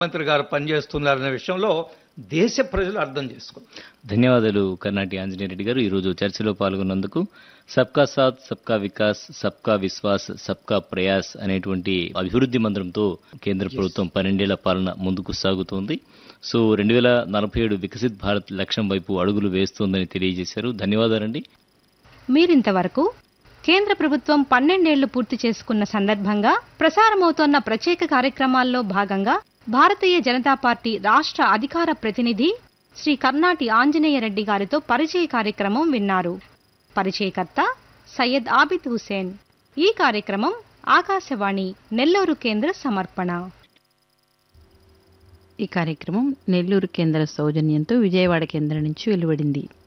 మంత్రి గారు పనిచేస్తున్నారనే విషయంలో దేశ ప్రజలు అర్థం చేసుకున్నారు ధన్యవాదాలు కర్ణాటి ఆంజనేయ రెడ్డి గారు ఈరోజు చర్చలో పాల్గొన్నందుకు సబ్కా సాత్ సబ్కా వికాస్ సబ్కా విశ్వాస్ సబ్కా ప్రయాస్ అనేటువంటి అభివృద్ధి మంత్రంతో కేంద్ర ప్రభుత్వం పన్నెండేళ్ల పాలన ముందుకు సాగుతోంది సో రెండు వేల నలభై ఏడు వికసిత్ భారత్ లక్ష్యం వైపు అడుగులు వేస్తోందని తెలియజేశారు ధన్యవాదాలండి మీరింతవరకు కేంద్ర ప్రభుత్వం పన్నెండేళ్లు పూర్తి చేసుకున్న సందర్భంగా ప్రసారమవుతోన్న ప్రత్యేక కార్యక్రమాల్లో భాగంగా భారతీయ జనతా పార్టీ రాష్ట్ర అధికార ప్రతినిధి శ్రీ కర్ణాటి ఆంజనేయ రెడ్డి గారితో పరిచయ కార్యక్రమం విన్నారు పరిచయకర్త సయ్యద్ ఆబిద్ హుసేన్ ఈ కార్యక్రమం ఆకాశవాణి నెల్లూరు కేంద్ర సమర్పణ ఈ కార్యక్రమం నెల్లూరు కేంద్ర సౌజన్యంతో విజయవాడ కేంద్రం నుంచి వెలువడింది